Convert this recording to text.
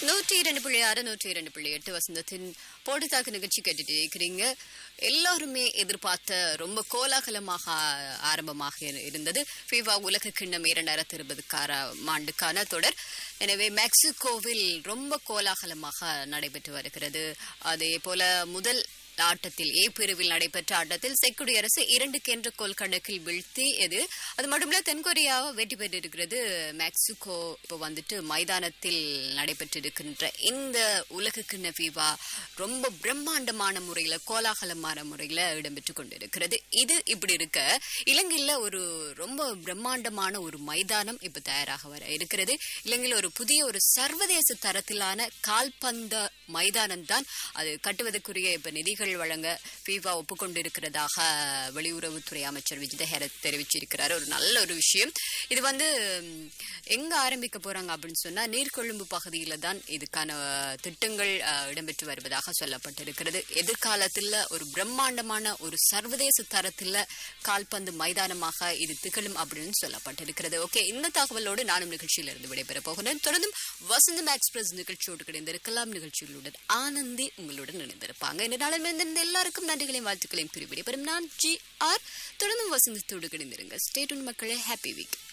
நூற்றி இரண்டு புள்ளி ஆறு நூற்றி இரண்டு புள்ளி எட்டு வசந்தத்தின் போட்டுத்தாக்கு நிகழ்ச்சி கேட்டுட்டு இருக்கிறீங்க எல்லாருமே எதிர்பார்த்த ரொம்ப கோலாகலமாக ஆ- ஆரம்பமாக இரு- இருந்தது ஃபீவா உலக கிண்ணம் இரண்டாயிரத்தி இருபதுக்கார ஆண்டுக்கான தொடர் எனவே மெக்சிகோவில் ரொம்ப கோலாகலமாக நடைபெற்று வருகிறது அதே போல முதல் ஆட்டத்தில் ஏ பிரிவில் நடைபெற்ற ஆட்டத்தில் செக் குடியரசு இரண்டுக்கு என்ற கோல் கணக்கில் வீழ்த்தியது அது மட்டுமில்ல தென்கொரியாவை வெற்றி பெற்றிருக்கிறது மெக்சிகோ இப்போ வந்துட்டு மைதானத்தில் நடைபெற்றிருக்கின்ற இந்த உலகக்கிண்ண ஃபீவா ரொம்ப பிரம்மாண்டமான முறையில் கோலாகலமான முறையில் இடம்பெற்று கொண்டிருக்கிறது இது இப்படி இருக்க இலங்கையில் ஒரு ரொம்ப பிரம்மாண்டமான ஒரு மைதானம் இப்போ தயாராக வர இருக்கிறது இலங்கையில் ஒரு புதிய ஒரு சர்வதேச தரத்திலான கால்பந்த மைதானம் தான் அது கட்டுவதற்குரிய இப்ப நிதிகள் வழங்க ஃபீஃபா ஒப்புக்கொண்டிருக்கிறதாக வெளியுறவுத்துறை அமைச்சர் விஜித ஹேரத் தெரிவிச்சிருக்கிறார் ஒரு நல்ல ஒரு விஷயம் இது வந்து ம், எங்க ஆரம்பிக்க போறாங்க அப்படின்னு சொன்னா நீர்கொழும்பு பகுதியில தான் இதுக்கான அஹ், திட்டங்கள் அஹ், இடம்பெற்று வருவதாக சொல்லப்பட்டிருக்கிறது எதிர்காலத்தில் ஒரு பிரம்மாண்டமான ஒரு சர்வதேச தரத்தில் கால்பந்து மைதானமாக இது திகழும் அப்படின்னு சொல்லப்பட்டிருக்கிறது ஓகே இந்த தகவலோடு நானும் நிகழ்ச்சியிலிருந்து விடைபெற போகிறேன் தொடர்ந்தும் வசந்தம் எக்ஸ்பிரஸ் நிகழ்ச்சியோடு கிடைந்திருக்கலாம் நிகழ்ச்சிகளுடன் ஆனந்தி உங்களுடன் இணைந்திருப்பாங்க இந்த நாளில் இருந்த எல்லாருக்கும் நன்றிகளையும் வாழ்த்துக்களையும் குறிப்பிட பெறும் நான் ஜி ஆர் தொடர்ந்தும் வசந்தத்தோடு கிடைந்திருங்க ஸ்டேட் மக்களே ஹாப்பி வீக்